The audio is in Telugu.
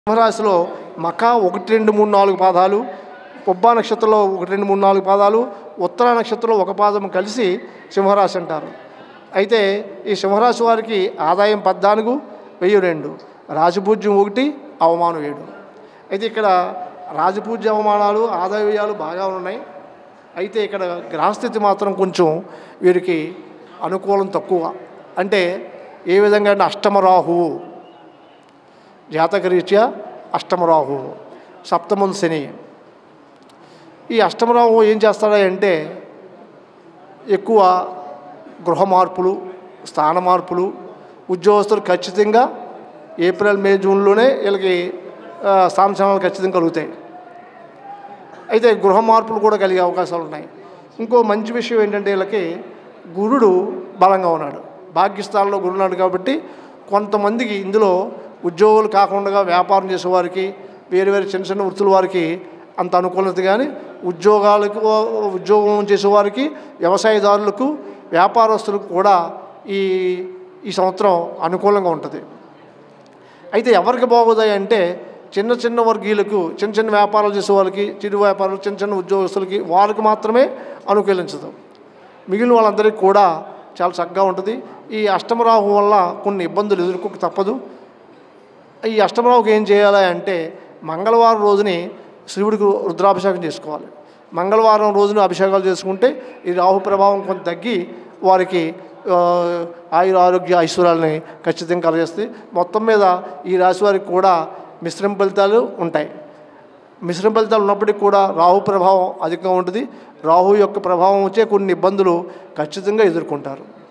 సింహరాశిలో మక ఒకటి రెండు మూడు నాలుగు పాదాలు పొబ్బా నక్షత్రంలో ఒకటి రెండు మూడు నాలుగు పాదాలు ఉత్తర నక్షత్రంలో ఒక పాదం కలిసి సింహరాశి అంటారు అయితే ఈ సింహరాశి వారికి ఆదాయం పద్నాలుగు వెయ్యి రెండు రాజపూజ్యం ఒకటి అవమానం ఏడు అయితే ఇక్కడ రాజపూజ్య అవమానాలు ఆదాయ వ్యయాలు బాగా ఉన్నాయి అయితే ఇక్కడ గ్రహస్థితి మాత్రం కొంచెం వీరికి అనుకూలం తక్కువ అంటే ఏ విధంగా అంటే అష్టమ రాహువు జాతకరీత్యా అష్టమరాహు సప్తమం శని ఈ అష్టమరాహు ఏం చేస్తాడా అంటే ఎక్కువ గృహ మార్పులు స్థాన మార్పులు ఉద్యోగస్తులు ఖచ్చితంగా ఏప్రిల్ మే జూన్లోనే వీళ్ళకి ఆ, స్థాన చలనాలు ఖచ్చితంగా కలుగుతాయి అయితే గృహ మార్పులు కూడా కలిగే అవకాశాలు ఉన్నాయి ఇంకో మంచి విషయం ఏంటంటే వీళ్ళకి గురుడు బలంగా ఉన్నాడు భాగ్యస్థానంలో గురుడు ఉన్నాడు కాబట్టి కొంతమందికి ఇందులో ఉద్యోగులు కాకుండా వ్యాపారం చేసేవారికి వేరు వేరు చిన్న చిన్న వృత్తుల వారికి అంత అనుకూలత కానీ ఉద్యోగాలకు ఉద్యోగం చేసేవారికి వ్యవసాయదారులకు వ్యాపారస్తులకు కూడా ఈ ఈ సంవత్సరం అనుకూలంగా ఉంటుంది అయితే ఎవరికి బాగుతాయి అంటే చిన్న చిన్న వర్గీయులకు చిన్న చిన్న వ్యాపారాలు చేసే వాళ్ళకి చిరు వ్యాపారాలు చిన్న చిన్న ఉద్యోగస్తులకి వాళ్ళకి మాత్రమే అనుకూలించదు మిగిలిన వాళ్ళందరికీ కూడా చాలా చక్కగా ఉంటుంది ఈ అష్టమరాహు వల్ల కొన్ని ఇబ్బందులు ఎదుర్కోక తప్పదు ఈ అష్టమరావుకి ఏం చేయాలి అంటే మంగళవారం రోజుని శివుడికి రుద్రాభిషేకం చేసుకోవాలి మంగళవారం రోజున అభిషేకాలు చేసుకుంటే ఈ రాహు ప్రభావం కొంత తగ్గి వారికి ఆ, ఆయుర ఆరోగ్య ఐశ్వర్యాలని ఖచ్చితంగా కలిగేస్తాయి మొత్తం మీద ఈ రాశి వారికి కూడా మిశ్రమ ఫలితాలు ఉంటాయి మిశ్రమ ఫలితాలు ఉన్నప్పటికీ కూడా రాహు ప్రభావం అధికంగా ఉంటుంది రాహు యొక్క ప్రభావం వచ్చే కొన్ని ఇబ్బందులు ఖచ్చితంగా ఎదుర్కొంటారు